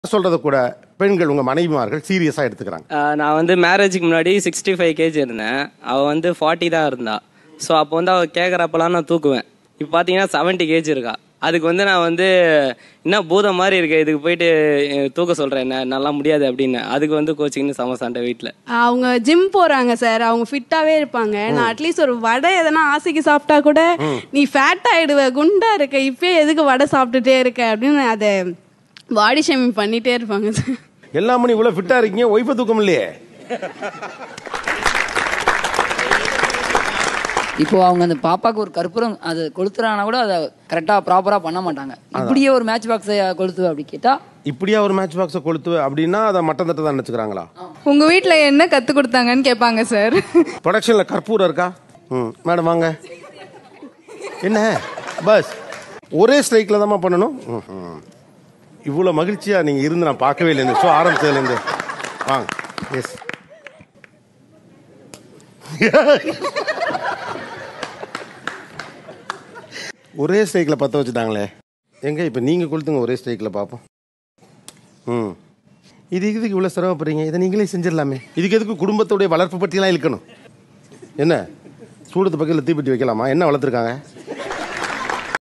சொல்றத கூட பெண்கள் உங்க மனைவிமார்கள் சீரியஸா எடுத்துக்கிறாங்க ஆஹ் நான் வந்து மேரேஜுக்கு முன்னாடி சிக்ஸ்டி ஃபைவ் கேஜி இருந்தேன் அவள் வந்து ஃபார்ட்டி தான் இருந்தா ஸோ அப்போ வந்து அவள் கேட்குறப்பெல்லாம் நான் தூக்குவேன் இப்போ பார்த்தீங்கன்னா செவன்ட்டி கேஜி இருக்கா அதுக்கு வந்து நான் வந்து என்ன பூதம் மாதிரி இருக்கு இதுக்கு போயிட்டு அஹ், தூக்க சொல்கிறேன் என்ன நல்லா முடியாது அப்படின்னு அதுக்கு வந்து கோச்சிங்னு சம சண்டை வீட்டில் அவங்க ஜிம் போறாங்க சார் அவங்க ஃபிட்டாவே இருப்பாங்க நான் அட்லீஸ்ட் ஒரு வடை எதனா ஆசைக்கு சாப்பிட்டா கூட நீ ஃபேட் ஆயிடுவ குண்டா இருக்க இப்பயே எதுக்கு வடை சாப்பிட்டுட்டே இருக்க அப்படின்னு அதை பாடி ஷேமிங் பண்ணிட்டே இருப்பாங்க சார் எல்லா மணி இவ்வளவு ஃபிட்டா இருக்கீங்க ஒய்ஃபை தூக்கம் இல்லையே இப்போ அவங்க அந்த பாப்பாக்கு ஒரு கற்பூரம் அது கொளுத்துறாங்கன்னா கூட அதை கரெக்டா ப்ராப்பரா பண்ண மாட்டாங்க இப்படியே ஒரு மேட்ச் பாக்ஸை கொளுத்து அப்படி கேட்டா இப்படியா ஒரு மேட்ச் பாக்ஸை கொளுத்து அப்படின்னா அதை மட்டம் தட்ட தான் நினைச்சுக்கிறாங்களா உங்க வீட்ல என்ன கத்து கொடுத்தாங்கன்னு கேட்பாங்க சார் ப்ரொடக்ஷன்ல கற்பூரம் இருக்கா ம் மேடம் வாங்க என்ன பஸ் ஒரே ஸ்ட்ரைக்கில் தாம்மா பண்ணணும் ம்ஹும். இவ்வளோ மகிழ்ச்சியா நீங்க இருந்து நான் பார்க்கவே இல்லை இந்த ஷோ ஆரம்பிச்சதுலேருந்து வாங்க எஸ் ஒரே ஸ்ட்ரைக்கில் பற்ற வச்சுட்டாங்களே எங்க இப்போ நீங்கள் கொளுத்துங்க ஒரே ஸ்ட்ரைக்கில் பார்ப்போம் ம் இது இதுக்கு இவ்வளோ சிரமப்படுறீங்க இதை நீங்களே செஞ்சிடலாமே இதுக்கு எதுக்கு குடும்பத்துடைய வளர்ப்பு பற்றிலாம் இழுக்கணும் என்ன சூடத்து பக்கத்தில் தீப்பெட்டி வைக்கலாமா என்ன வளர்த்துருக்காங்க